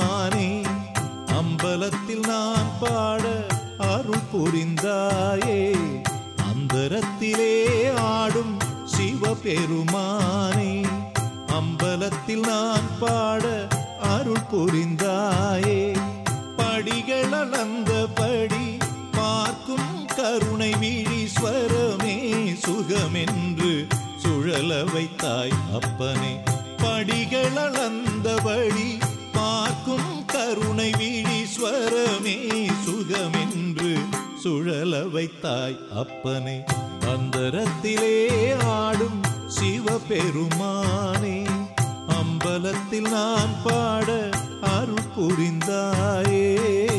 பெருமானே அம்பலத்தில் நான் பாட அருள் புரிந்தாயே அந்தரத்திலே ஆடும் சிவபெருமானே அம்பலத்தில் நான் பாட அருள் புரிந்தாயே படிகள் அளந்தபடி பார்க்கும் கருணை விழீஸ்வரமே சுகமென்று சுழல வைத்தாய் அப்பனே படிகள் அளந்தபடி பார்க்கும் கருணை விழீஸ்வரமே சுகமென்று சுழல வைத்தாய் அப்பனே அந்தரத்திலே ஆடும் சிவபெருமானே அம்பலத்தில் நான் பாட அருள் புரிந்தாயே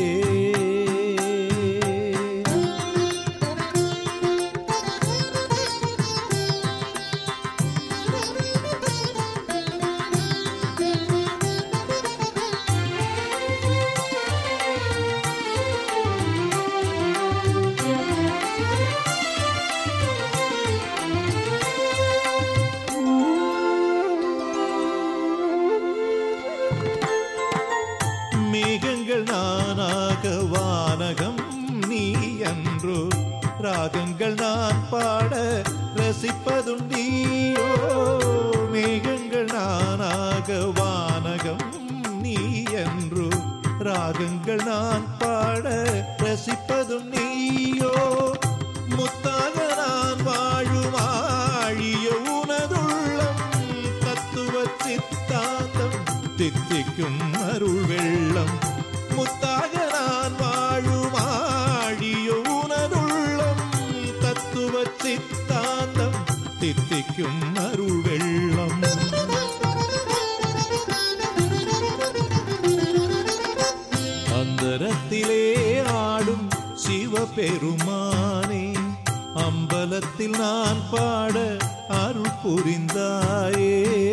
மேகங்கள் நானாக வானகம் நீ அன்றோ ராகங்கள் நான் பாட ரசிப்பதுண்டீயோ மேகங்கள் நானாக வானகம் நீ என்றோ ராகங்கள் நான் பாட ரசிப்பதும் நீயோ முத்தாக நான் வாழும் ஆழிய உனதுள்ளம் தத்துவ சித்தாந்தம் தித்திக்கும் அருள் வெள்ளம் முத்தாக நான் வாழும் ஆழிய உனதுள்ளம் தத்துவ சித்தாந்தம் தித்திக்கும் அருள் வெள்ளம் அந்தரத்திலே ஆடும் சிவபெருமானே அம்பலத்தில் நான் பாட அருள் புரிந்தாயே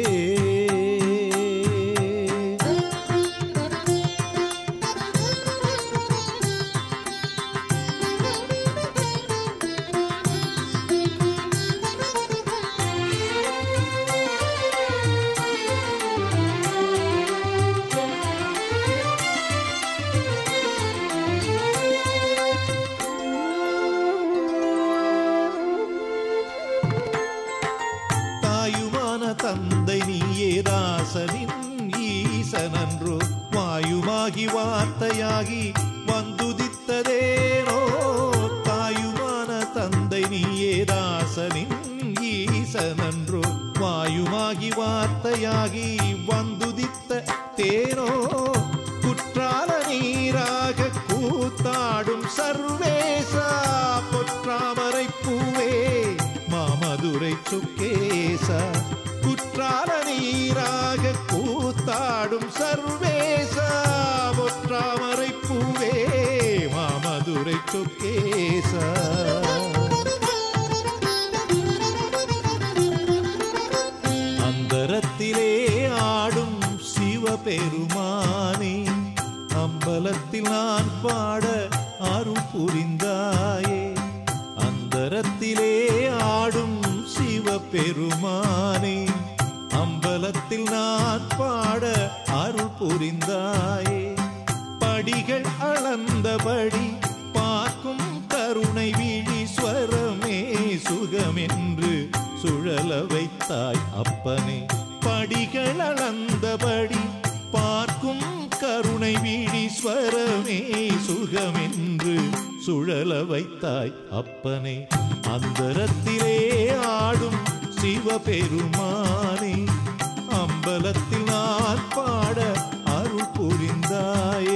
தாயுமான தந்தை நீயே தாசனின் ஈசனன்றோ வாயுமாகி வார்த்தையாகி வந்துதித்ததேனோ தாயுமான தந்தை நீயே தாசனின் ஈசனன்றோ வாயுமாகி வார்த்தையாகி வந்துதித்த தேனோ குற்றால நீராக கூத்தாடும் சர்வேசா பொற்றாமரை பூவே மாமதுரை சுக்கேசா குற்றால நீராக கூத்தாடும் சர்வேசா பொற்றாமரை பூவே மாமதுரை சுக்கேசா அந்தரத்திலே ஆடும் சிவபெருமானே அம்பலத்தில் நான் பாட அருள் புரிந்தாயே அந்தரத்திலே ஆடும் சிவபெருமானே அம்பலத்தில் நான் பாட அருள் புரிந்தாயே படிகள் அளந்தபடி பார்க்கும் கருணை விழீஸ்வரமே சுகமென்று சுழல வைத்தாய் அப்பனே படிகள் அளந்தபடி பார்க்கும் கருணை விழீஸ்வரமே சுகமென்று சுழல வைத்தாய் அப்பனே அந்தரத்திலே ஆடும் சிவபெருமானே அம்பலத்தில் நான் பாட அருள் புரிந்தாயே